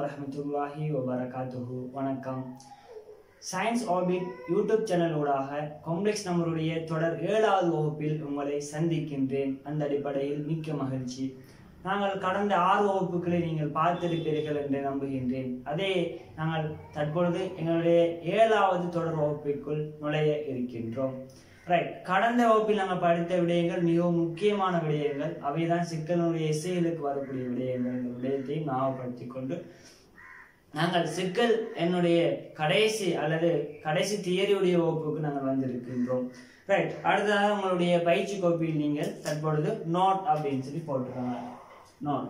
வரஹ்மத்துல்லாஹி வபரகாத்துஹு வணக்கம் சயின்ஸ் ஆர்பிட் யூடியூப் சேனல் ஊடாக காம்ப்ளெக்ஸ் நம்பருடைய தொடர் ஏழாவது வகுப்பில் உங்களை சந்திக்கின்றேன் அந்த அடிப்படையில் மிக்க மகிழ்ச்சி நாங்கள் கடந்த ஆறு வகுப்புகளை நீங்கள் பார்த்திருப்பீர்கள் என்று நம்புகின்றேன் அதே நாங்கள் தற்பொழுது எங்களுடைய ஏழாவது தொடர் வகுப்பிற்குள் நுழைய இருக்கின்றோம் ரைட் கடந்த வகுப்பில் நாங்கள் படித்த விடயங்கள் மிகவும் முக்கியமான விடயங்கள் அவைதான் சிக்கலுடைய இசைகளுக்கு வரக்கூடிய விடயங்கள் இந்த விடயத்தை ஞாபகப்படுத்திக் கொண்டு நாங்கள் சிக்கல் என்னுடைய கடைசி அல்லது கடைசி தியரியுடைய வகுப்புக்கு நாங்கள் வந்திருக்கின்றோம் ரைட் அடுத்ததாக உங்களுடைய பயிற்சி கோப்பில் நீங்கள் தற்பொழுது நோட் அப்படின்னு சொல்லி போட்டுருக்காங்க note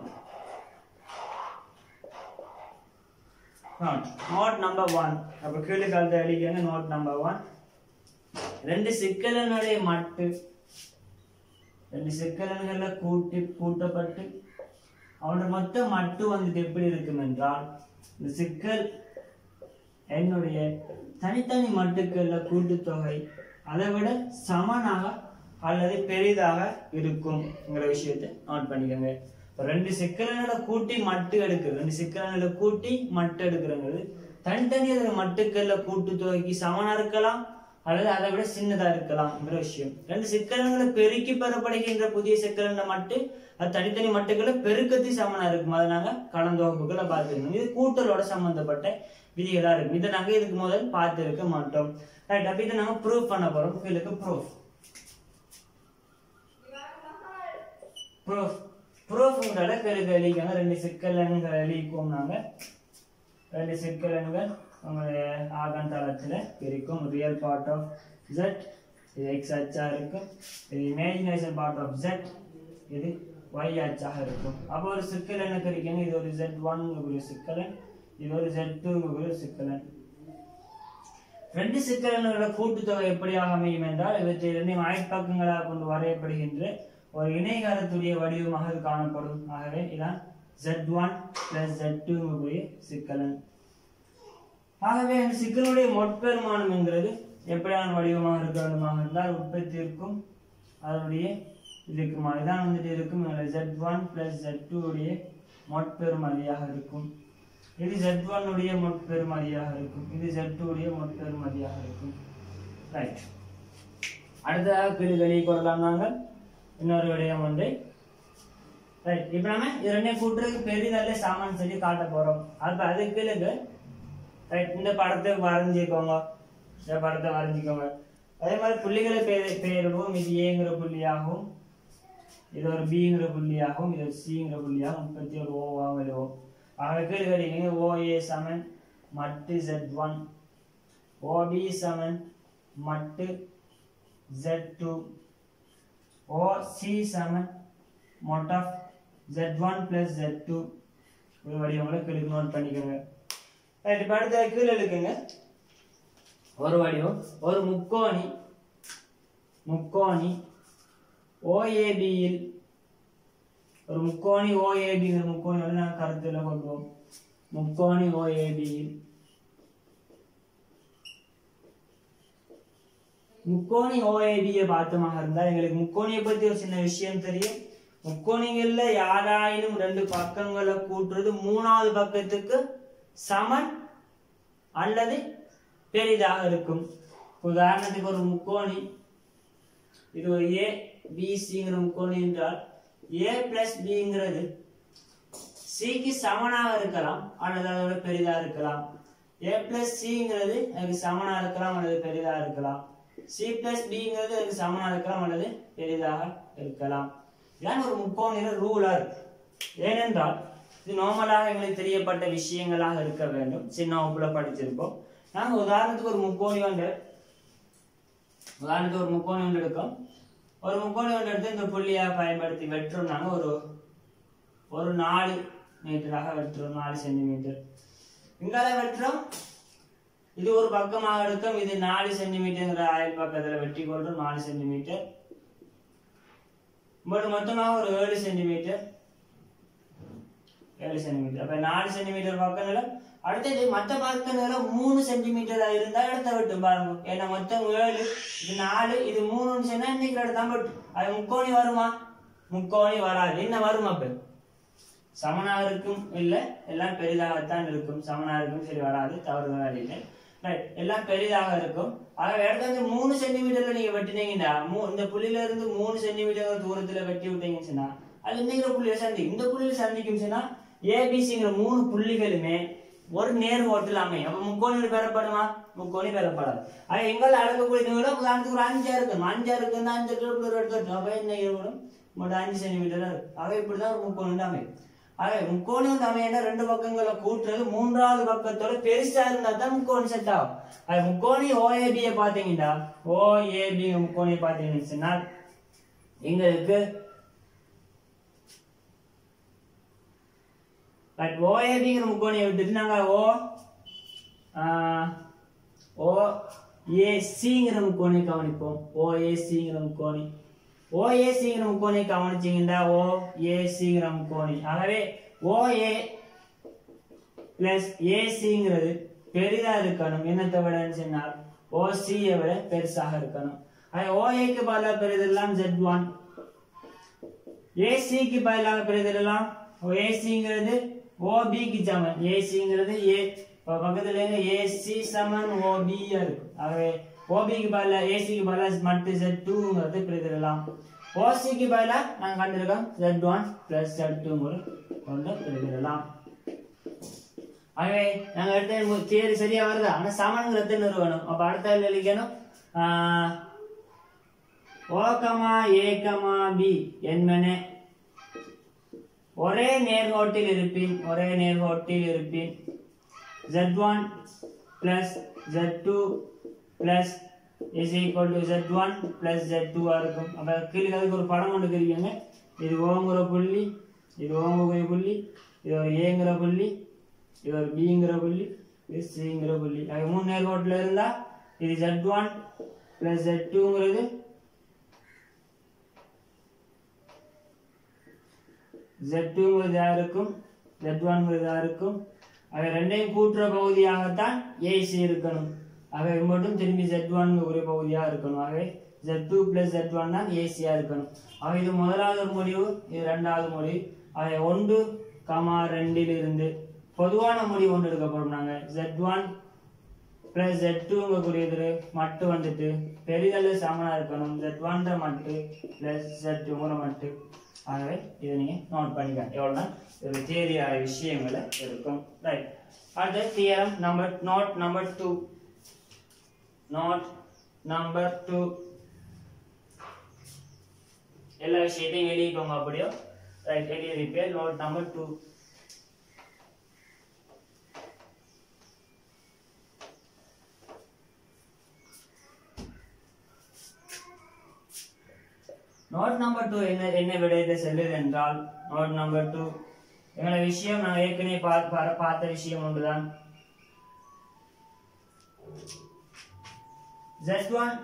note note number one அப்போ கீழே காலத்தை அடிக்கங்க நோட் நம்பர் ஒன் ரெண்டு சிக்கலனுடைய மட்டு ரெண்டு சிக்கலன்கள்ல கூட்டி கூட்டப்பட்டு அவனோட மொத்த மட்டு வந்துட்டு எப்படி இருக்கும் என்றால் இந்த சிக்கல் என்னுடைய தனித்தனி மட்டுக்கள்ல கூட்டுத்தொகை அதை விட சமனாக அல்லது பெரிதாக இருக்கும்ங்கிற விஷயத்தை நோட் பண்ணிக்கோங்க இப்போ ரெண்டு சிக்கலன்களை கூட்டி மட்டு எடுக்கிறது ரெண்டு சிக்கலன்களை கூட்டி மட்டு எடுக்கிறங்கிறது தனித்தனி அதில் மட்டுக்கள்ல கூட்டுத்தொகைக்கு சமனா இருக்கலாம் அல்லது அதை விட சின்னதா இருக்கலாம்ங்கிற விஷயம் ரெண்டு சிக்கலன்களை பெருக்கி பெறப்படுகின்ற புதிய சிக்கலன்ல மட்டு அது தனித்தனி மட்டுக்களை பெருக்கத்தி சமனா இருக்கும் அதை நாங்க கலந்த வகுப்புகளை பார்த்துருக்கோம் இது கூட்டலோட சம்பந்தப்பட்ட விதிகளா இருக்கும் இதை நாங்க இதுக்கு முதல் பார்த்து இருக்க மாட்டோம் ரைட் அப்ப இதை நாங்க ப்ரூஃப் பண்ண போறோம் இதுக்கு ப்ரூஃப் ப்ரூஃப் ப்ரூஃப்ங்கிறத பெருக எழுதிக்காங்க ரெண்டு சிக்கலன்கள் எழுதிக்குவோம் நாங்க ரெண்டு சிக்கலன்கள் உங்களுடைய ஆகன் தளத்தில் இருக்கும் ரியல் பார்ட் ஆஃப் ஜெட் இது எக்ஸ் அச்சாக இருக்கும் இது இமேஜினேஷன் பார்ட் ஆஃப் ஜெட் இது ஒய் அச்சாக இருக்கும் அப்போ ஒரு சிக்கலன் கிடைக்கணும் இது ஒரு ஜெட் ஒன்னுக்குரிய சிக்கலன் இது ஒரு ஜெட் டூங்குரிய சிக்கலன் ரெண்டு சிக்கலன்களோட கூட்டுத்தொகை எப்படியாக அமையும் என்றால் இவற்றை இரண்டையும் ஆய்ப்பக்கங்களாக கொண்டு வரையப்படுகின்ற ஒரு இணைகாரத்துடைய வடிவமாக இது காணப்படும் ஆகவே இதான் ஜெட் ஒன் பிளஸ் ஜெட் டூங்குரிய சிக்கலன் ஆகவே அந்த சிக்கலுடைய மொட்பெருமானம் என்கிறது எப்படியான வடிவமாக இருக்க வேண்டுமாக இருந்தால் உற்பத்திற்கும் அதனுடைய இதுக்குமா இதான் வந்துட்டு இருக்கும் Z one plus Z two உடைய மொட்பெருமதியாக இருக்கும் இது ஜெட் ஒன் உடைய மொட்பெருமதியாக இருக்கும் இது ஜெட் டூ உடைய மொட்பெருமதியாக இருக்கும் ரைட் அடுத்ததாக பிரிதலி கொள்ளலாம் நாங்கள் இன்னொரு விடயம் ஒன்றை ரைட் இப்போ நம்ம இது ரெண்டையும் கூட்டுறதுக்கு பெரிதல்ல சாமான் சொல்லி காட்ட போறோம் அப்ப அதுக்கு பிறகு ரைட் இந்த படத்தை வரைஞ்சிக்கோங்க இந்த படத்தை வரைஞ்சிக்கோங்க அதே மாதிரி புள்ளிகளை பெயர் பெயரிடுவோம் இது ஏங்கிற புள்ளியாகவும் இது ஒரு பிங்கிற புள்ளியாகவும் இது ஒரு சிங்கிற புள்ளியாகவும் முப்பத்தி ஒரு ஓவாகவும் எழுவோம் ஆக கீழ் கிடைக்கீங்க ஓஏ சமன் மட்டு ஜெட் ஒன் ஓபி சமன் மட்டு ஜெட் டூ ஓசி சமன் mod of Z one plus Z two ஒரு வடிவங்களை கீழே நோட் பண்ணிக்கோங்க ரைட் இப்போ அடுத்த கீழே இருக்குங்க ஒரு வடிவம் ஒரு முக்கோணி முக்கோணி ஓஏபியில் ஒரு முக்கோணி ஓஏபிங்கிற முக்கோணி வந்து நாங்கள் கருத்துல கொள்வோம் முக்கோணி ஓஏபியில் முக்கோணி ஓஏபியை பார்த்தமாக இருந்தால் எங்களுக்கு முக்கோணியை பத்தி ஒரு சின்ன விஷயம் தெரியும் முக்கோணிகள்ல யாராயினும் ரெண்டு பக்கங்களை கூட்டுறது மூணாவது பக்கத்துக்கு சமன் அல்லது பெரிதாக இருக்கும் உதாரணத்துக்கு ஒரு முக்கோணி இது ஒரு ஏ பிசிங்கிற முக்கோணி என்றால் ஏ பிளஸ் பிங்கிறது சிக்கு சமனாக இருக்கலாம் அல்லது அதோட பெரிதாக இருக்கலாம் ஏ பிளஸ் சிங்கிறது அதுக்கு சமனாக இருக்கலாம் அல்லது பெரிதாக இருக்கலாம் சி பிளஸ் பிங்கிறது அதுக்கு சமனாக இருக்கலாம் அல்லது பெரிதாக இருக்கலாம் இதான் ஒரு முக்கோணியில ரூலர் ஏனென்றால் இது நார்மலாக எங்களுக்கு தெரியப்பட்ட விஷயங்களாக இருக்க வேண்டும் சின்ன வகுப்புல படிச்சிருப்போம் நாங்கள் உதாரணத்துக்கு ஒரு முக்கோணி ஒன்று உதாரணத்துக்கு ஒரு முக்கோணி ஒன்று எடுக்கும் ஒரு முக்கோணி ஒன்று எடுத்து இந்த புள்ளியாக பயன்படுத்தி வெட்டுறோம்னாங்க ஒரு ஒரு நாலு மீட்டராக வெட்டுறோம் நாலு சென்டிமீட்டர் இங்கால வெட்டுறோம் இது ஒரு பக்கமாக எடுக்கும் இது நாலு சென்டிமீட்டர்ங்கிற ஆயில் பக்கத்தில் வெட்டி கொள்றோம் நாலு சென்டிமீட்டர் பட் மொத்தமாக ஒரு ஏழு சென்டிமீட்டர் ஏழு சென்டிமீட்டர் அப்ப நாலு சென்டிமீட்டர் பக்கத்துல அடுத்தது மற்ற பக்கத்துல மூணு சென்டிமீட்டர் இருந்தா இடத்த விட்டு பாருங்க ஏன்னா மொத்தம் ஏழு இது நாலு இது மூணுன்னு சொன்னா இன்னைக்கு இடத்தான் விட்டு அது முக்கோணி வருமா முக்கோணி வராது என்ன வரும் அப்ப சமனாக இருக்கும் இல்லை எல்லாம் பெரிதாகத்தான் இருக்கும் சமனாக இருக்கும் சரி வராது தவறுதலாக இல்லை ரைட் எல்லாம் பெரிதாக இருக்கும் ஆக இடத்துல வந்து மூணு சென்டிமீட்டர்ல நீங்க வெட்டினீங்கன்னா மூ- இந்த புள்ளியில இருந்து மூணு சென்டிமீட்டர் தூரத்துல வெட்டி விட்டீங்கன்னு சொன்னா அது இன்னைங்கிற புள்ளியில சந்திக்கும் இந்த புள்ளியில சந்திக்கும் சொன்னா ஏபிசிங்கிற மூணு புள்ளிகளுமே ஒரு நேர் ஓட்டில் அமையும் அப்ப முக்கோணி பெறப்படுமா முக்கோணி பெறப்படாது ஆக எங்களை அடக்கக்கூடிய நீளம் உதாரணத்துக்கு ஒரு அஞ்சா இருக்கும் அஞ்சா இருக்குன்னா அஞ்சு கிலோமீட்டர் எடுத்துட்டோம் அப்ப என்ன வரும் மட்டும் அஞ்சு சென்டிமீட்டர் இருக்கும் ஆக இப்படிதான் ஒரு முக்கோணி வந்து அமையும் ஆக முக்கோணி வந்து அமையனா ரெண்டு பக்கங்களை கூட்டுறது மூன்றாவது பக்கத்தோட பெருசா இருந்தா தான் முக்கோணி செட் ஆகும் அது முக்கோணி ஓஏபியை பாத்தீங்கன்னா ஓஏபி முக்கோணி பாத்தீங்கன்னு சொன்னால் எங்களுக்கு பட் ஓஏபிங்கிற முக்கோணியை விட்டுட்டு நாங்க ஓ ஓ ஏசிங்கிற முக்கோணி கவனிப்போம் ஓஏசிங்கிற முக்கோணி ஓஏசிங்கிற முக்கோணி கவனிச்சீங்கன்னா ஓ ஏசிங்கிற முக்கோணி ஆகவே ஓஏ பிளஸ் ஏசிங்கிறது பெரிதா இருக்கணும் என்னத்தை விடன்னு சொன்னால் ஓசியை விட பெருசாக இருக்கணும் அது ஓஏக்கு பதிலாக பெரிதெல்லாம் ஜெட் ஒன் ஏசிக்கு பதிலாக பெரிதெல்லாம் ஏசிங்கிறது ஓபிக்கு சமன் ஏசிங்கிறது ஏ பக்கத்துல ஏசி சமன் ஓபி இருக்கும் ஆகவே ஓபிக்கு பதிலா ஏசிக்கு பதிலா மட்டும் ஜெட் டூங்கிறது பெரிதெல்லாம் ஓசிக்கு பதிலா நாங்க கண்டிருக்கோம் ஜெட் ஒன் பிளஸ் ஜெட் டூங்கிற கொண்டு பெரிதெல்லாம் ஆகவே நாங்க எடுத்த தியரி சரியா வருதா ஆனா சமன்கிறத நிறுவனம் அப்ப அடுத்த இதுல எழுதிக்கணும் ஆஹ், O comma A comma B என்பன ஒரே நேர்கோட்டில் இருப்பின் ஒரே நேர்கோட்டில் இருப்பின் z1 one plus Z two plus is equal to Z one plus Z டூவா இருக்கும் அப்ப கீழே அதுக்கு ஒரு படம் ஒன்று தெரியுங்க இது ஓங்குற புள்ளி இது ஓங்குற புள்ளி இது ஒரு ஏங்கிற புள்ளி இது ஒரு பிங்கிற புள்ளி இது சிங்கிற புள்ளி அது மூணு நேர்கோட்டில் இருந்தா இது ஜெட் ஒன் பிளஸ் ஜெட் டூங்கிறது ஜெட் டூங்கிறது யார் இருக்கும் ஜெட் ஒன்ங்கிறது யார் இருக்கும் ஆக ரெண்டையும் கூட்டுற பகுதியாகத்தான் ஏசி இருக்கணும் ஆக இது மட்டும் திரும்பி ஜெட் ஒன் ஒரு பகுதியாக இருக்கணும் ஆகவே Z two plus Z one தான் ஏசியா இருக்கணும் ஆக இது முதலாவது ஒரு முடிவு இது ரெண்டாவது முடிவு ஆக ஒன்று கமா ரெண்டில் இருந்து பொதுவான முடிவு ஒன்று எடுக்கப்படும் நாங்க ஜெட் ஒன் பிளஸ் ஜெட் டூங்கக்கூடியது மட்டு வந்துட்டு பெரிதளவு சமனா இருக்கணும் ஜெட் ஒன்ற மட்டு பிளஸ் ஜெட் டூங்கிற மட்டு ஆகவே இதை நீங்க நோட் பண்ணிக்க எவ்வளவுதான் ஒரு தேரியாய விஷயங்களை இருக்கும் ரைட் அடுத்து theorem number note number two note number two எல்லா விஷயத்தையும் எழுதிக்கோங்க அப்படியோ ரைட் எழுதியிருப்பேன் note number two note number two என்ன என்ன விடையத்தை செல்லுது என்றால் நோட் நம்பர் டூ எங்களை விஷயம் நான் ஏற்கனவே பா- பா- பார்த்த விஷயம் ஒன்றுதான் Z one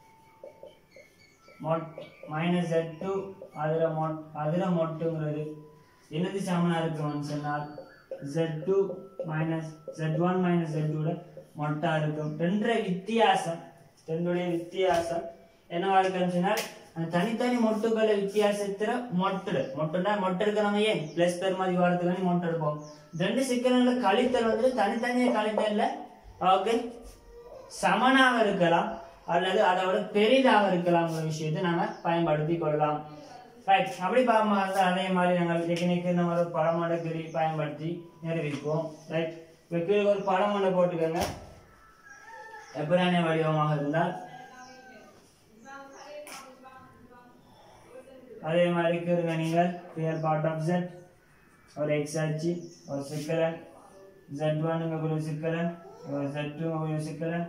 minus Z two அதிர மொட் அதிர மொட்டுங்கிறது என்னது சமனா இருக்கும்னு சொன்னால் Z two minus Z one minus Z டூட மொட்டா இருக்கும் ரெண்ட வித்தியாசம் ரெண்டுடைய வித்தியாசம் என்னவா இருக்குன்னு சொன்னால் அந்த தனித்தனி மொட்டுக்களை வித்தியாசத்துல மொட்டு மொட்டுனா மொட்டு எடுக்க நம்ம ஏன் பிளஸ் பெர் மாதிரி வரதுக்கு மொட்டு எடுப்போம் ரெண்டு சிக்கனங்கள கழித்தல் வந்து தனித்தனியா கழித்தல்ல ஓகே சமனாக இருக்கலாம் அல்லது அதை விட பெரிதாக இருக்கலாம்ங்கிற விஷயத்தை நாங்க பயன்படுத்தி கொள்ளலாம் ரைட் அப்படி பார்க்கும்போது இருந்தா அதே மாதிரி நாங்கள் டெக்னிக்கு இந்த மாதிரி ஒரு படம் ஒன்றை கிரி பயன்படுத்தி நிரூபிப்போம் ரைட் இப்போ கீழே ஒரு படம் ஒன்றை போட்டுக்கோங்க எப்படான வடிவமாக இருந்தால் அதே மாதிரி கீழுங்க நீங்கள் ரியல் பார்ட் ஆஃப் ஜெட் ஒரு எக்ஸ் ஆச்சு ஒரு சிக்கலன் ஜெட் ஒன்னுங்க ஒரு சிக்கலன் ஒரு ஜெட் டூ ஒரு சிக்கலன்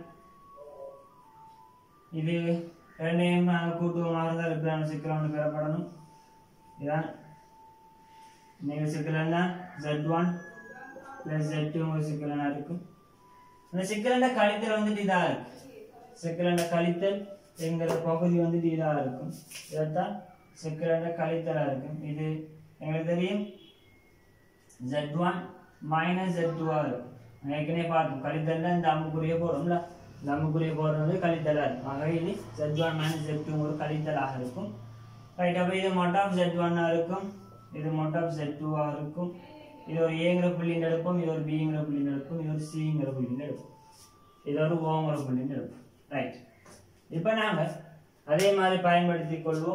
இது ரெண்டையும் நாங்கள் கூட்டுவமாக இருந்தால் இப்படியான சிக்கலன் பெறப்படணும் இதான் நீங்கள் சிக்கலன் தான் Z one plus Z two ஒரு சிக்கலனாக இருக்கும் அந்த சிக்கலண்ட கழித்தல் வந்துட்டு இதாக இருக்கு சிக்கலண்ட கழித்தல் என்கிற பகுதி வந்துட்டு இதாக இருக்கும் இதைத்தான் சிக்கலண்ட கழித்தலாக இருக்கும் இது எங்களுக்கு தெரியும் ஜெட் ஒன் மைனஸ் ஜெட் டூவாக இருக்கும் நான் ஏற்கனவே பார்த்தோம் கழித்தல்ல இந்த அம்புக்குரிய போடும்ல இந்த அம்புக்குரிய போடுறது கழித்தலாக இருக்கும் ஆகவே இது Z one minus Z two ஒரு கழித்தலாக இருக்கும் ரைட் அப்போ இது மட்டும் ஜெட் ஒன்னாக இருக்கும் இது மொட் ஆஃப் செட் டூவா இருக்கும் இது ஒரு ஏங்கிற புள்ளின்னு எடுப்போம் இது ஒரு பிங்கிற புள்ளின்னு எடுப்போம் இது ஒரு சிங்கிற புள்ளின்னு எடுப்போம் இது ஒரு ஓங்கிற புள்ளின்னு எடுப்போம் ரைட் இப்போ நாங்க அதே மாதிரி பயன்படுத்திக் கொள்வோம்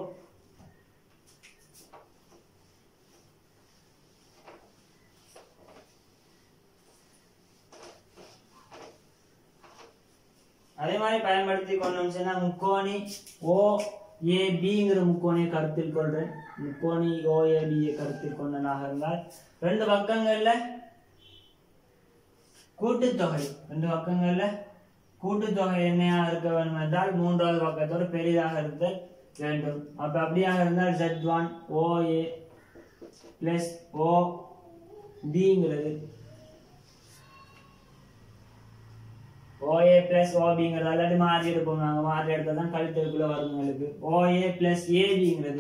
அதே மாதிரி பயன்படுத்தி கொண்டோம் சொன்னா முக்கோணி ஓ ஏ பிங்கிற முக்கோணியை கருத்தில் கொள்றேன் முக்கோணி ஓ ஏ பியை கருத்தில் கொண்டனாக இருந்தால் ரெண்டு பக்கங்கள்ல கூட்டுத்தொகை ரெண்டு பக்கங்கள்ல கூட்டுத்தொகை என்னையா இருக்க வேண்டும் என்றால் மூன்றாவது பக்கத்தோட பெரிதாக இருத்தல் வேண்டும் அப்ப அப்படியாக இருந்தால் Z one O A plus O பிங்கிறது ஓஏ பிளஸ் ஓபிங்கிறது அல்லாட்டி மாறி எடுப்போம் நாங்க மாறி எடுத்தால் தான் கழுத்தலுக்குள்ள வரும் எங்களுக்கு ஓஏ பிளஸ் ஏபிங்கிறது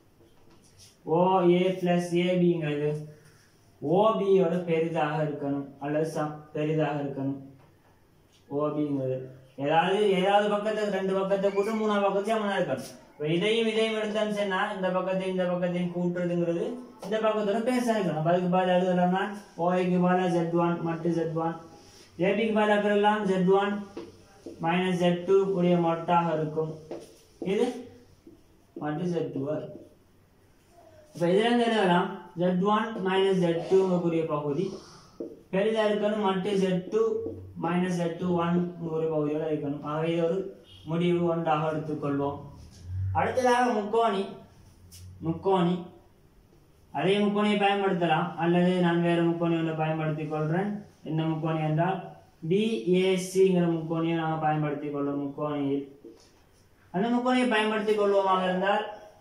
ஓஏ பிளஸ் ஏபிங்கிறது ஓபியோட பெரிதாக இருக்கணும் அல்லது சம் பெரிதாக இருக்கணும் ஓபிங்கிறது ஏதாவது ஏதாவது பக்கத்தை ரெண்டு பக்கத்தை கூட்டு மூணாவது பக்கத்தையும் அவனா இருக்கணும் இப்போ இதையும் இதையும் எடுத்தான்னு சொன்னா இந்த பக்கத்தையும் இந்த பக்கத்தையும் கூட்டுறதுங்கிறது இந்த பக்கத்தோட பேச இருக்கணும் அப்ப அதுக்கு பதில் எழுதலாம்னா ஓஏக்கு பதிலாக ஜெட் ஒன் மட்டு ஜெட் ஒன் ஏபிக்கு பதிலாக பெறலாம் Z one minus Z two கூடிய மொட்டாக இருக்கும் இது மட்டு ஜெட் டூவா இருக்கும் இப்போ இதுல இருந்து எழுதலாம் ஜெட் ஒன் மைனஸ் ஜெட் டூங்கக்கூடிய பகுதி பெரிதா இருக்கணும் மட்டு Z two minus Z two one ஒரு பகுதியோட இருக்கணும் ஆகவே இது ஒரு முடிவு ஒன்றாக எடுத்துக்கொள்வோம் அடுத்ததாக முக்கோணி முக்கோணி அதே முக்கோணியை பயன்படுத்தலாம் அல்லது நான் வேற முக்கோணி ஒன்றை பயன்படுத்திக் கொள்றேன் என்ன முக்கோணி என்றால் டிஏசிங்கிற முக்கோணியை நாங்கள் பயன்படுத்திக் கொள்வோம் முக்கோணியில் அந்த முக்கோணியை பயன்படுத்திக் கொள்வோமாக இருந்தால்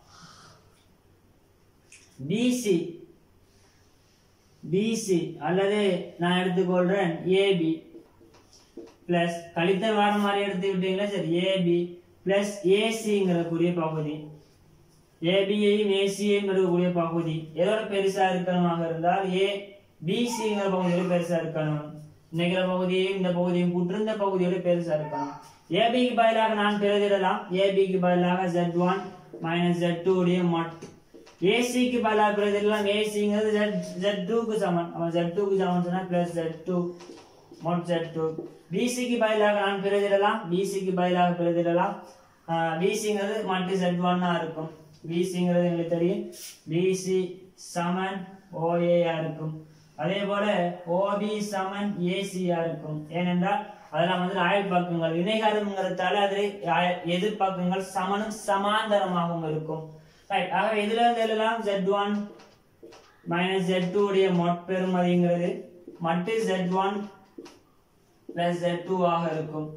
பிசி பிசி அல்லது நான் எடுத்துக்கொள்றேன் ஏபி பிளஸ் கழித்தல் வார மாதிரி எடுத்துக்கிட்டீங்களா சரி ஏபி பிளஸ் ஏசிங்கிற கூடிய பகுதி ஏபியையும் ஏசியையும் இருக்கக்கூடிய பகுதி எதோட பெருசா இருக்கணுமாக இருந்தால் ஏ பிசிங்கிற பகுதியோட பெருசா இருக்கணும் நினைக்கிற பகுதியையும் இந்த பகுதியும் கூட்டு இந்த பகுதியோட பெருசா இருக்கணும் ஏபிக்கு பதிலாக நான் பெருதிடலாம் ஏபிக்கு பதிலாக Z one minus Z two உடைய மட் ஏசிக்கு பதிலாக பெருதிடலாம் ஏசிங்கிறது ஜெட் ஜெட் டூக்கு சமன் அவன் ஜெட் டூக்கு சமன் சொன்னா plus Z two mod Z two பிசிக்கு பதிலாக நான் பெருதிடலாம் பிசிக்கு பதிலாக பெருதிடலாம் பிசிங்கிறது மட்டு ஜெட் ஒன்னா இருக்கும் பிசிங்கிறது எங்களுக்கு தெரியும் பிசி சமன் ஓஏயா இருக்கும் அதே போல ஓபி சமன் ஏசியா இருக்கும் ஏனென்றால் அதெல்லாம் வந்து ஆயுள் பக்கங்கள் இணைகரம்ங்கிறதால அது ஆய- எதிர்பக்கங்கள் சமனும் சமாந்தரமாகவும் இருக்கும் ரைட் ஆக இதுல இருந்து எழுதலாம் Z one minus Z two உடைய மொட் பெருமதிங்கிறது மட்டு Z one plus Z two ஆக இருக்கும்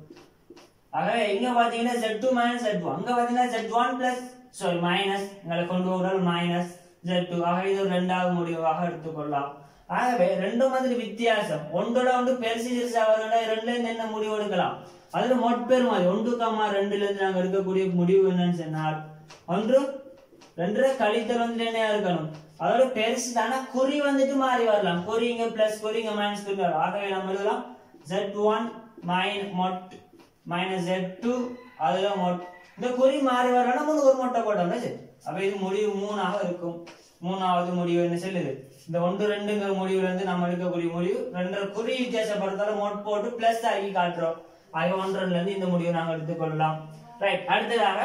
ஆக இங்க பாத்தீங்கன்னா Z two minus Z two அங்க பாத்தீங்கன்னா Z one plus sorry minus எங்களை கொண்டு வந்தால் மைனஸ் ஜெட் டூ ஆக இது ஒரு ரெண்டாவது முடிவாக எடுத்துக்கொள்ளலாம் ஆகவே ரெண்டு மாதிரி வித்தியாசம் ஒன்றோட ஒன்று பெருசு சிறுசா வருதுன்னா ரெண்டுல இருந்து என்ன முடிவு எடுக்கலாம் அதுல மொட்பெரும் மாதிரி ஒன்று கம்மா ரெண்டுல இருந்து நாங்க எடுக்கக்கூடிய முடிவு என்னன்னு சொன்னால் ஒன்று ரெண்டு கழித்தல் வந்து என்ன இருக்கணும் அதோட பெருசு தானே குறி வந்துட்டு மாறி வரலாம் குறி இங்க பிளஸ் குறி இங்க மைனஸ் குறி வரும் ஆகவே நம்ம எழுதலாம் ஜெட் ஒன் மைன் மொட் மைனஸ் ஜெட் டூ அதுல மொட் இந்த குறி மாறி வரலாம் நம்ம ஒரு மொட்டை போட்டோம்னா சரி அப்ப இது முடிவு மூணாக இருக்கும் மூணாவது முடிவு என்ன சொல்லுது இந்த ஒன்று ரெண்டுங்கிற முடிவுல இருந்து நம்ம எடுக்கக்கூடிய முடிவு ரெண்டு குறி வித்தியாசப்படுத்தால மொட் போட்டு பிளஸ் ஆகி காட்டுறோம் ஆக ஒன்றரைல இருந்து இந்த முடிவை நாங்கள் எடுத்துக்கொள்ளலாம் ரைட் அடுத்ததாக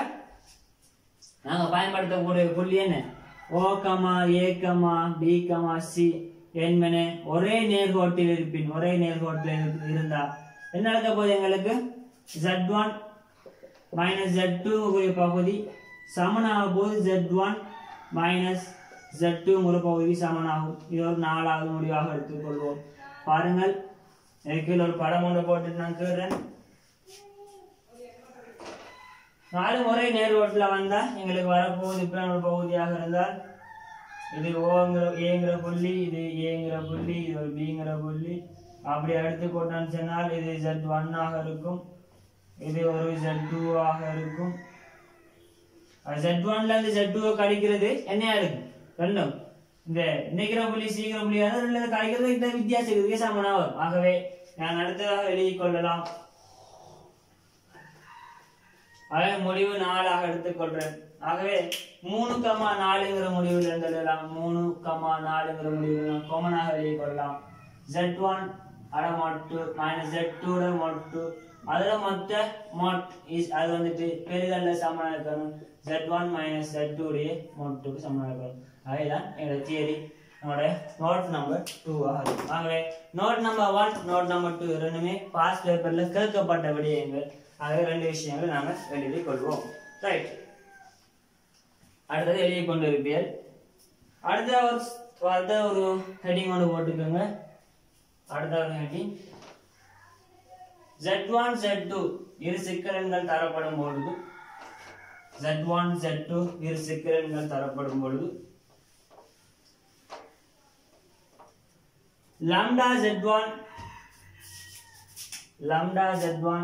நாங்க பயன்படுத்தக்கூடிய புள்ளி என்ன O comma A comma B comma C என்பன ஒரே நேர்கோட்டில் இருப்பின் ஒரே நேர்கோட்டில் இரு- இருந்தா என்ன நடக்க போகுது எங்களுக்கு ஜெட் ஒன் மைனஸ் ஜெட் டூங்கிற பகுதி சமனாக போது ஜெட் ஒன் மைனஸ் ஜெட் டூங்கிற பகுதி சமனாகும் இது ஒரு நாலாவது முடிவாக எடுத்துக்கொள்வோம் பாருங்கள் இதுக்கு ஒரு படம் ஒன்று போட்டு நான் கேடுறேன் நாலு முறை நேர்கோட்டில் வந்தா எங்களுக்கு வரப்போகுது இப்படியான ஒரு பகுதியாக இருந்தால் இது ஓங்கிற ஏங்கிற புள்ளி இது ஏங்கிற புள்ளி இது ஒரு பிங்கிற புள்ளி அப்படி எடுத்துக்கொண்டோம்னு சொன்னால் இது ஜெட் ஒன்னாக இருக்கும் இது ஒரு ஜெட் ஆக இருக்கும் ஜெட் ஒன்ல இருந்து ஜெட் டூ கழிக்கிறது என்னையா இருக்கு ரெண்டும் இந்த நினைக்கிற புள்ளி சீக்கிர புள்ளி ரெண்டுல இருந்து கழிக்கிறது இந்த வித்தியாசம் இதுக்கு சமனா வரும் ஆகவே நான் அடுத்ததாக எழுதிக் கொள்ளலாம் ஆகவே முடிவு நாலாக எடுத்துக்கொள்றேன் ஆகவே மூணு கமா நாலுங்கிற முடிவில் இருந்து எழுதலாம் மூணு கமா நாலுங்கிற முடிவில் நாம் காமனாக வெளியே கொள்ளலாம் ஜெட் ஒன் அட மொட்டு மைனஸ் ஜெட் டூ மொட்டு அதுல மொத்த மொட் இஸ் அது வந்துட்டு பெரிதல்ல சமனா இருக்கணும் Z one minus Z two உடைய மொட்டுக்கு சமனா இருக்கணும் அதுதான் என்னோட தியரி நம்மளோட நோட் நம்பர் டூ ஆகும் ஆகவே note number one note number two ரெண்டுமே பாஸ் பேப்பர்ல கேட்கப்பட்ட விடயங்கள் ஆகவே ரெண்டு விஷயங்கள் நாம எழுதி கொள்வோம் ரைட் அடுத்தது எழுதி கொண்டு இருப்பீர்கள் அடுத்த ஒரு அடுத்த ஒரு ஹெட்டிங் ஒன்று போட்டுக்கோங்க அடுத்த ஒரு ஹெட்டிங் Z1 Z2 இரு சிக்கலன்கள் தரப்படும் பொழுது Z1 Z2 இரு சிக்கலன்கள் தரப்படும் பொழுது lambda Z1 lambda Z1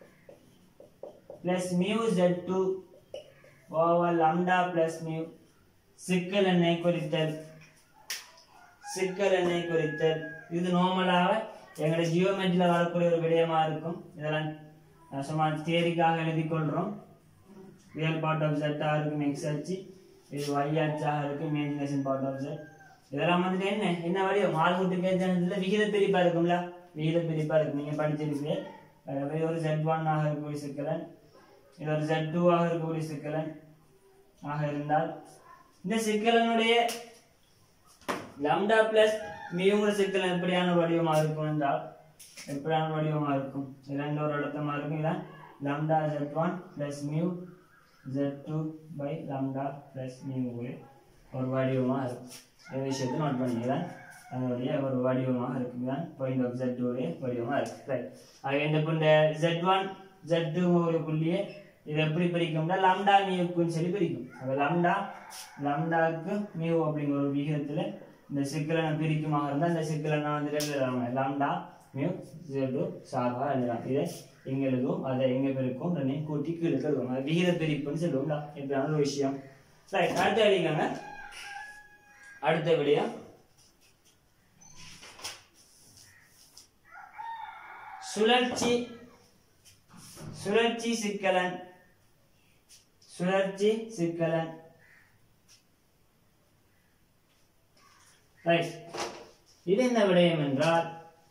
plus mu Z2 over lambda plus mu சிக்கல் எண்ணை குறித்தல் சிக்கல் எண்ணை குறித்தல் இது நார்மலாக எங்களுடைய ஜியோமெட்ரியில் வரக்கூடிய ஒரு விடயமா இருக்கும் இதெல்லாம் அஹ், சும்மா தியரிக்காக எழுதி கொள்றோம் ரியல் பார்ட் ஆஃப் செட்டாக இருக்கும் எக்ஸ் அச்சு இது ஒய் அச்சாக இருக்கும் இமேஜினேஷன் பார்ட் ஆஃப் செட் இதெல்லாம் வந்துட்டு என்ன என்ன வடிவம் ஆள் கூட்டு பேஜானதுல விகித பிரிப்பா இருக்கும்ல விகித பிரிப்பா இருக்கும் நீங்க படிச்சிருப்பீங்க அஹ், இது ஒரு ஜெட் ஒன் ஆக இருக்கக்கூடிய சிக்கலன் இது ஒரு ஜெட் டூ ஆக இருக்கக்கூடிய சிக்கலன் ஆக இருந்தால் இந்த சிக்கலனுடைய lambda பிளஸ் மியூங்கிற சிக்கல் எப்படியான வடிவமா இருக்கும் என்றால் எப்படியான வடிவமா இருக்கும் இரண்டு ஒரு அழுத்தமா இருக்கும் இதான் lambda z1 plus mu z2 by lambda plus mu ஒரு வடிவமா இருக்கும் இந்த விஷயத்தை நோட் பண்ணிக்கிறேன் அதனுடைய ஒரு வடிவமாக இருக்கு தான் பாயிண்ட் ஆஃப் z2 உடைய வடிவமா இருக்கு ரைட் ஆக இந்த இந்த z1 z2 ஒரு புள்ளியை இது எப்படி பிரிக்கும்னா lambda மியூக்குன்னு சொல்லி பிரிக்கும் அப்ப lambda lambdaக்கு மியூ அப்படிங்கிற ஒரு விகிதத்துல இந்த சிக்கலனை பிரிக்குமாக இருந்தால் இந்த சிக்கலனை வந்து எழுதுறாங்க லாம்டா மியூ ஜெடு சார்பா எழுதலாம் இதை எங்க எழுதுவோம் அதை எங்க பிரிக்கும் ரெண்டையும் கூட்டி கீழே எழுதுவோம் அது விகித பிரிப்புன்னு சொல்லுவோம்ல இப்படியான ஒரு விஷயம் ரைட் அடுத்த எழுதிக்கங்க அடுத்த விடயம் சுழற்சி சுழற்சி சிக்கலன் சுழற்சி சிக்கலன் ரைட் இது என்ன விடயம் என்றால்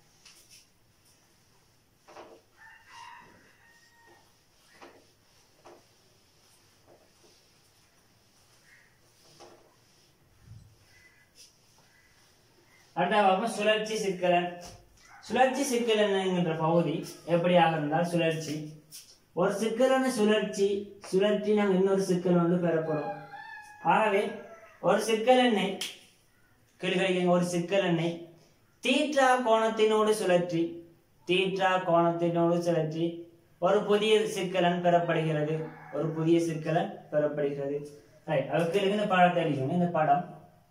அடுத்த சுழற்சி சிக்கலன் சுழற்சி சிக்கலன் என்கின்ற பகுதி எப்படியாக இருந்தால் சுழற்சி ஒரு சிக்கலான சுழற்சி சுழற்றி நாங்கள் இன்னொரு சிக்கல் ஒன்று பெறப்படும் ஆகவே ஒரு சிக்கலெண்ணை கேள்வி ஒரு சிக்கலெண்ணை தீட்டா கோணத்தினோடு சுழற்றி தீட்டா கோணத்தினோடு சுழற்றி ஒரு புதிய சிக்கலன் பெறப்படுகிறது ஒரு புதிய சிக்கலன் பெறப்படுகிறது ரைட் அதுக்கு இருக்கு இந்த படத்தை அடிக்கணும் இந்த படம்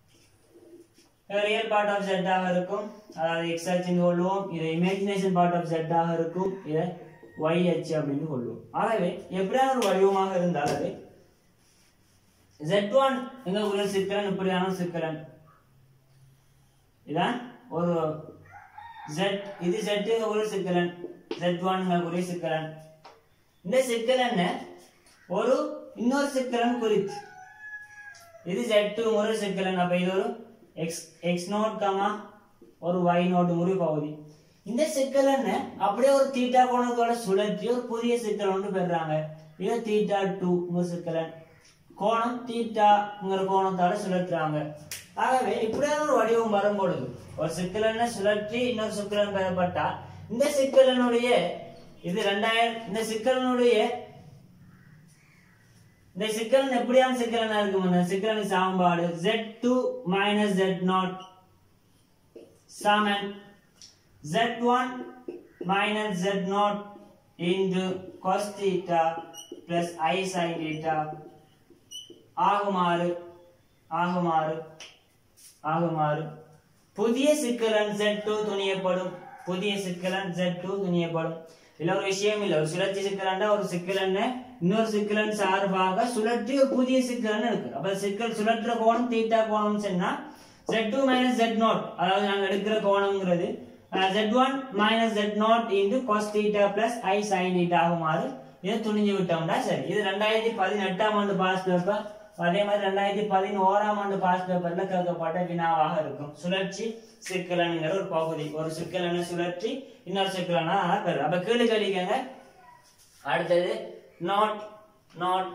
ரியல் பார்ட் ஆஃப் செட்டாக இருக்கும் அதாவது எக்ஸ் அச்சுன்னு கொள்வோம் இது இமேஜினேஷன் பார்ட் ஆஃப் செட்டாக இருக்கும் இதை ஒய் அச்சு அப்படின்னு கொள்வோம் ஆகவே எப்படியான ஒரு வடிவமாக இருந்தால் அது Z1 எங்க உள்ள சிக்கலன் இப்படியான ஒரு சிக்கலன் இதான் ஒரு Z இது Z எங்க உள்ள சிக்கலன் Z1 உரிய சிக்கலன் இந்த சிக்கலன் ஒரு இன்னொரு சிக்கலன் குறித்து இது Z2 ஒரு சிக்கலன் அப்ப இது ஒரு x x நோட் கமா ஒரு y நோட் முறை பகுதி இந்த சிக்கலன் அப்படியே ஒரு தீட்டா கோணத்தோட சுழற்றி ஒரு புதிய சிக்கல் ஒன்று பெறுறாங்க இது தீட்டா டூ சிக்கலன் கோணம் தீட்டாங்கிற கோணத்தால சுழற்றுறாங்க ஆகவே இப்படியான ஒரு வடிவம் வரும்பொழுது ஒரு சிக்கலனை சுழற்றி இன்னொரு சிக்கலன் பெறப்பட்டா இந்த சிக்கலனுடைய இது ரெண்டாயிரம் இந்த சிக்கலனுடைய இந்த சிக்கலன் எப்படியான சிக்கலனா இருக்கும் இந்த சிக்கலன் சாம்பாடு z2 two minus Z naught சமன் z1 minus z naught into cos theta plus i sin theta ஆகுமாறு ஆகுமாறு ஆகுமாறு புதிய சிக்கலன் Z2 துணியப்படும் புதிய சிக்கலன் Z2 துணியப்படும் இல்ல ஒரு விஷயம் இல்ல ஒரு சுழற்சி சிக்கலன்டா ஒரு சிக்கலன் இன்னொரு சிக்கலன் சார்பாக சுழற்றி ஒரு புதிய சிக்கலன் இருக்கு அப்ப சிக்கல் சுழற்ற கோணம் தீட்டா கோணம் சொன்னா Z2 minus Z naught அதாவது நாங்க எடுக்கிற கோணம்ங்கிறது Z1 minus Z naught into cos theta plus i sin theta ஆகுமாறு இதை துணிஞ்சு விட்டோம்னா சரி இது ரெண்டாயிரத்தி பதினெட்டாம் ஆண்டு பாஸ் பேப்பர் அதே மாதிரி ரெண்டாயிரத்தி பதினோராம் ஆண்டு பாஸ் பேப்பர்ல கேட்கப்பட்ட வினாவாக இருக்கும் சுழற்சி சிக்கலனுங்கிற ஒரு பகுதி ஒரு சிக்கலனை சுழற்சி இன்னொரு சிக்கலனா பெறும் அப்ப கீழே கழிக்கங்க அடுத்தது நாட் நாட்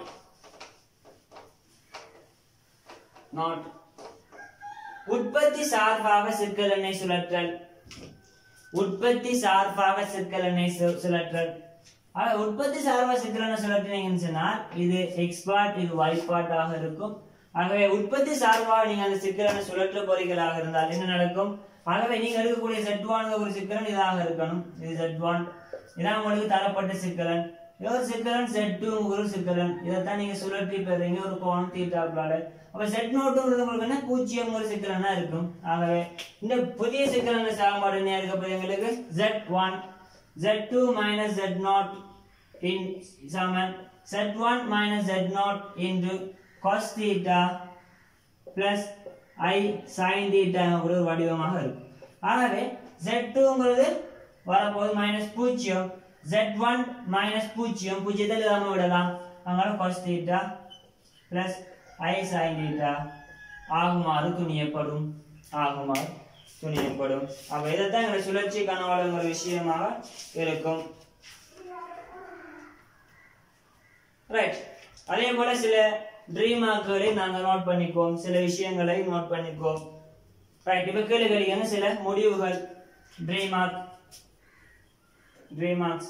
நாட் உற்பத்தி சார்பாக சிக்கலனை சுழற்றல் உற்பத்தி சார்பாக சிக்கலனை சு- சுழற்றல் ஆக உற்பத்தி சார்பாக சிக்கலனை சுழற்றினீங்கன்னு சொன்னால் இது எக்ஸ் பார்ட் இது ஒய் பார்ட்டாக இருக்கும் ஆகவே உற்பத்தி சார்பாக நீங்க அந்த சிக்கலனை சுழற்ற போறீங்களாக இருந்தால் என்ன நடக்கும் ஆகவே நீங்க எடுக்கக்கூடிய செட் ஒன் ஒரு சிக்கலன் இதாக இருக்கணும் இது செட் ஒன் இதான் உங்களுக்கு தரப்பட்ட சிக்கலன் இது ஒரு சிக்கலன் செட் டூ ஒரு சிக்கலன் இதைத்தான் நீங்க சுழற்றி பெறீங்க ஒரு கோணம் தீட்டா பிளாடு அப்ப செட் நோட்டுங்கிறது உங்களுக்கு என்ன பூஜ்ஜியம் ஒரு சிக்கலனா இருக்கும் ஆகவே இந்த புதிய சிக்கலன சாகுபாடு என்ன இருக்க எங்களுக்கு Z one Z two minus Z naught இன் சமன் Z one minus Z naught into cos theta plus i sin theta கூட ஒரு வடிவமாக இருக்கும் ஆகவே ஜெட் டூங்கிறது வரப்போது மைனஸ் பூஜ்ஜியம் ஜெட் ஒன் மைனஸ் பூஜ்ஜியம் பூஜ்ஜியத்தில் இல்லாமல் விடலாம் அதனால cos theta plus i sin theta ஆகுமாறு துணியப்படும் ஆகுமாறு துணியப்படும் அப்ப இதைத்தான் எங்களை சுழற்சி கனவாளுங்கிற விஷயமாக இருக்கும் ரைட் அதே போல சில ட்ரீம் ஆக்குகளை நாங்க நோட் பண்ணிக்குவோம் சில விஷயங்களை நோட் பண்ணிக்குவோம் ரைட் இப்ப கேள்வி கேளுங்க சில முடிவுகள் ட்ரீம் ஆர்க் ட்ரீம் ஆர்க்ஸ்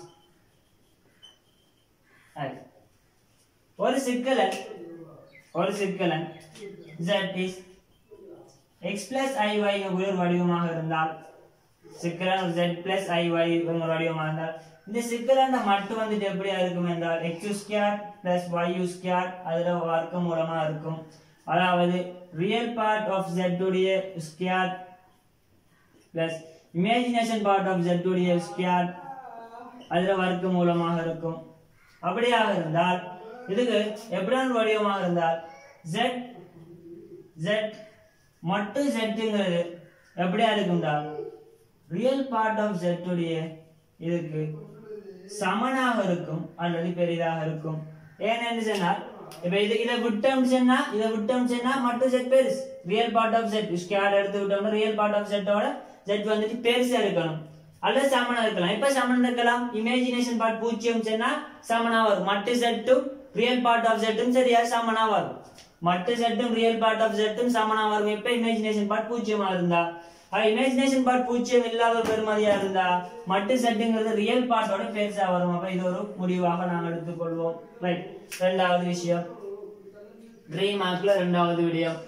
ஒரு சிக்கலன் ஒரு சிக்கலன் z is x plus iy ஒரு வடிவமாக இருந்தால் சிக்கலன் z plus iy ஒரு வடிவமாக இருந்தால் இந்த சிக்கலன் மட்டும் வந்துட்டு எப்படியா இருக்கும் என்றால் x square plus y square அதுல வர்க்க மூலமா இருக்கும் அதாவது ரியல் பார்ட் ஆஃப் z உடைய square plus imagination part of z உடைய ஸ்கொயர் அதுல வர்க்க மூலமாக இருக்கும் அப்படியாக இருந்தால் இதுக்கு எப்படியான வடிவமாக இருந்தால் z z மட்டும் zங்கிறது எப்படியா இருக்கும்டா ரியல் பார்ட் ஆஃப் z உடைய இதுக்கு சமனாக இருக்கும் அல்லது பெரிதாக இருக்கும் ஏன்னு சொன்னால் இப்ப இது இதை விட்டோம் சொன்னா இதை விட்டோம் சொன்னா மட்டும் z பெருசு real part of z square எடுத்து விட்டோம்னா ரியல் பார்ட் ஆஃப் z ஓட z வந்துட்டு பெருசா இருக்கணும் அல்லது சமனா இருக்கலாம் இப்ப சமன் இருக்கலாம் இமேஜினேஷன் பார்ட் பூஜ்ஜியம் சொன்னா சமனா வரும் மட்டு செட்டும் ரியல் பார்ட் ஆஃப் செட்டும் சரியா சமனா வரும் மட்டு செட்டும் ரியல் பார்ட் ஆஃப் செட்டும் சமனா வரும் இப்ப இமேஜினேஷன் பார்ட் பூஜ்ஜியமா இருந்தா இமேஜினேஷன் பார்ட் பூஜ்ஜியம் இல்லாத ஒரு பெருமதியா இருந்தா மட்டு செட்டுங்கிறது ரியல் பார்ட்டோட பெருசா வரும் அப்ப இது ஒரு முடிவாக நாங்கள் எடுத்துக்கொள்வோம் ரைட் ரெண்டாவது விஷயம் ட்ரீம் ஆர்க்ல ரெண்டாவது விடயம்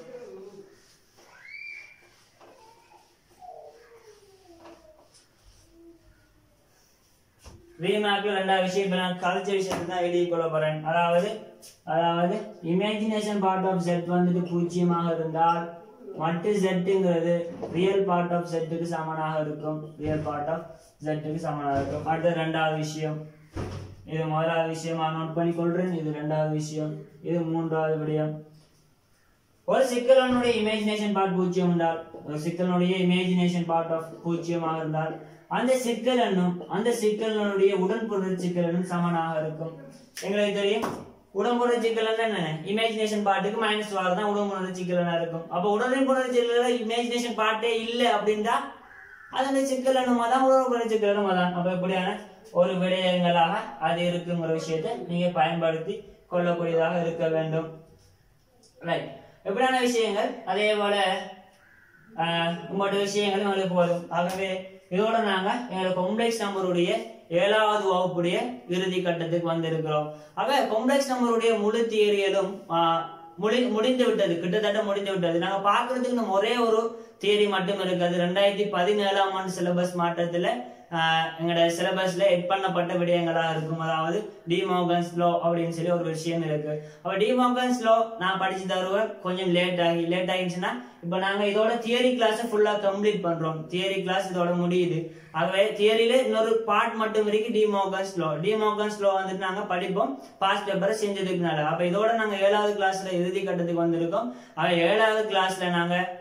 ரீமேக்ல ரெண்டாவது விஷயம் இப்ப நான் கலைச்ச விஷயத்தை தான் எழுதி கொள்ள போறேன் அதாவது அதாவது இமேஜினேஷன் பார்ட் ஆஃப் செட் வந்துட்டு பூஜ்ஜியமாக இருந்தால் மட்டு செட்டுங்கிறது ரியல் பார்ட் ஆஃப் செட்டுக்கு சமனாக இருக்கும் ரியல் பார்ட் ஆஃப் செட்டுக்கு சமனாக இருக்கும் அடுத்த ரெண்டாவது விஷயம் இது முதலாவது விஷயமா நோட் பண்ணி கொள்றேன் இது ரெண்டாவது விஷயம் இது மூன்றாவது விடயம் ஒரு சிக்கலனுடைய இமேஜினேஷன் பார்ட் பூஜ்ஜியம் என்றால் ஒரு சிக்கலனுடைய இமேஜினேஷன் பார்ட் ஆஃப் பூஜ்ஜியமாக இருந்தால் அந்த சிக்கலனும் அந்த சிக்கலனுடைய உடன்பொருள் சிக்கலனும் சமனாக இருக்கும் எங்களுக்கு தெரியும் உடம்புணர்வு சிக்கலன் என்ன இமேஜினேஷன் பார்ட்டுக்கு மைனஸ் வார் தான் உடம்புணர்வு சிக்கலனா இருக்கும் அப்ப உடன்புணர்வு சிக்கல இமேஜினேஷன் பார்ட்டே இல்லை அப்படின்னா அது அந்த சிக்கலனுமா தான் உடம்புணர்வு சிக்கலனுமா தான் அப்ப இப்படியான ஒரு விடயங்களாக அது இருக்குங்கிற விஷயத்தை நீங்க பயன்படுத்தி கொள்ளக்கூடியதாக இருக்க வேண்டும் ரைட் எப்படியான விஷயங்கள் அதே போல ஆஹ், உங்களோட விஷயங்கள் உங்களுக்கு வரும் ஆகவே இதோட நாங்க எங்களோட காம்ப்ளெக்ஸ் நம்பருடைய ஏழாவது வகுப்புடைய இறுதி கட்டத்துக்கு வந்திருக்கிறோம் ஆக காம்ப்ளெக்ஸ் நம்பருடைய முழு தியரியலும் முடி முடிந்து விட்டது கிட்டத்தட்ட முடிந்து விட்டது நாங்க பார்க்கறதுக்கு இன்னும் ஒரே ஒரு தியரி மட்டும் இருக்குது ரெண்டாயிரத்தி பதினேழாம் ஆண்டு சிலபஸ் மாற்றத்துல ஆஹ், எங்களோட சிலபஸ்ல எட் பண்ணப்பட்ட விடயங்களா இருக்கும் அதாவது டிமோகன்ஸ் லோ அப்படின்னு சொல்லி ஒரு விஷயம் இருக்கு அப்ப டிமோகன்ஸ் லோ நான் படிச்சு தருவேன் கொஞ்சம் லேட் ஆகி லேட் ஆகிடுச்சுன்னா இப்ப நாங்க இதோட தியரி கிளாஸ் ஃபுல்லா கம்ப்ளீட் பண்றோம் தியரி கிளாஸ் இதோட முடியுது ஆகவே தியரியில இன்னொரு பார்ட் மட்டும் இருக்கு டிமோகன்ஸ் லோ டிமோகன்ஸ் லோ வந்துட்டு நாங்க படிப்போம் பாஸ்ட் பேப்பரை செஞ்சதுக்குனால அப்ப இதோட நாங்க ஏழாவது கிளாஸ்ல இறுதி கட்டத்துக்கு வந்திருக்கோம் ஆக ஏழாவது கிளாஸ்ல நாங்க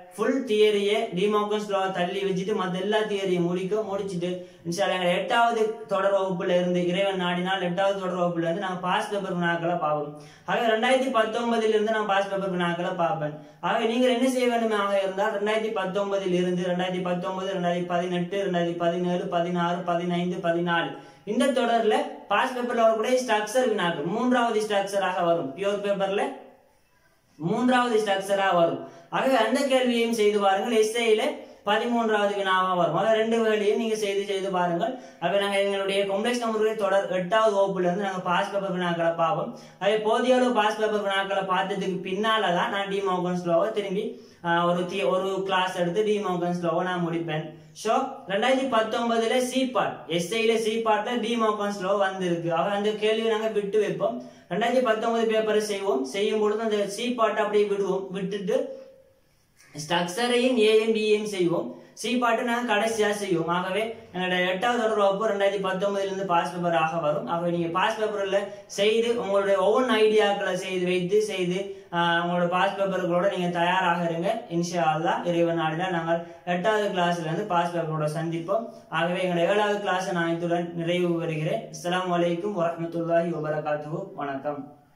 ஃபுல் தியரியை டிமோகன்ஸ் லா தள்ளி வச்சுட்டு மற்ற எல்லா தியரியும் முடிக்க முடிச்சுட்டு இன்ஷால்லா எங்க எட்டாவது தொடர் வகுப்புல இருந்து இறைவன் நாடினால் எட்டாவது தொடர் வகுப்புல இருந்து நாங்க பாஸ் பேப்பர் வினாக்களை பார்ப்போம் ஆக ரெண்டாயிரத்தி பத்தொன்பதுல இருந்து நான் பாஸ் பேப்பர் வினாக்களை பார்ப்பேன் ஆக நீங்கள் என்ன செய்ய வேண்டுமாக இருந்தால் ரெண்டாயிரத்தி பத்தொன்பதில் இருந்து ரெண்டாயிரத்தி பத்தொன்பது ரெண்டாயிரத்தி பதினெட்டு ரெண்டாயிரத்தி பதினேழு பதினாறு பதினைந்து பதினாலு இந்த தொடர்ல பாஸ் பேப்பர்ல வரக்கூடிய ஸ்ட்ரக்சர் வினாக்கள் மூன்றாவது ஸ்ட்ரக்சராக வரும் பியூர் பேப்பர்ல மூன்றாவது ஸ்ட்ரக்சரா வரும் ஆகவே அந்த கேள்வியையும் செய்து பாருங்கள் எஸ்ஐல பதிமூன்றாவது வினாவா வரும் ஆக ரெண்டு வேலையும் நீங்க செய்து செய்து பாருங்கள் ஆக நாங்க எங்களுடைய காம்ப்ளெக்ஸ் நம்பர் தொடர் எட்டாவது வகுப்புல இருந்து நாங்க பாஸ் பேப்பர் வினாக்களை பார்ப்போம் அதே போதிய அளவு பாஸ் பேப்பர் வினாக்களை பார்த்ததுக்கு பின்னால தான் நான் டி மோகன் ஸ்லோவை திரும்பி ஆஹ், ஒரு தி ஒரு கிளாஸ் எடுத்து டி மோகன் ஸ்லோவை நான் முடிப்பேன் ஷோ ரெண்டாயிரத்தி பத்தொன்பதுல சி பார்ட் எஸ்ஐல சி பார்ட்ல டி மோகன் ஸ்லோ வந்திருக்கு ஆக அந்த கேள்வி நாங்க விட்டு வைப்போம் ரெண்டாயிரத்தி பத்தொன்பது பேப்பரை செய்வோம் செய்யும் பொழுது அந்த சி பார்ட் அப்படியே விடுவோம் விட்டுட்டு ஸ்ட்ரக்சரையும் ஏஎம் பிஎம் செய்வோம் சி பாட்டு நாங்கள் கடைசியாக செய்வோம் ஆகவே எங்களோட எட்டாவது தொடர் வகுப்பு ரெண்டாயிரத்தி பத்தொன்பதுல இருந்து பாஸ் பேப்பர் ஆக வரும் ஆகவே நீங்க பாஸ் பேப்பர்ல செய்து உங்களுடைய ஒவ்வொரு ஐடியாக்களை செய்து வைத்து செய்து ஆஹ், உங்களோட பாஸ் பேப்பர்களோட நீங்க தயாராக இருங்க இன்ஷா அல்லாஹ் இறைவன் நாளில் நாங்கள் எட்டாவது கிளாஸ்ல இருந்து பாஸ் பேப்பரோட சந்திப்போம் ஆகவே எங்களோட ஏழாவது கிளாஸை நான் இத்துடன் நிறைவு வருகிறேன் அஸ்ஸலாமு அலைக்கும் வரஹ்மத்துல்லாஹி வபரகாத்துஹு வணக்கம்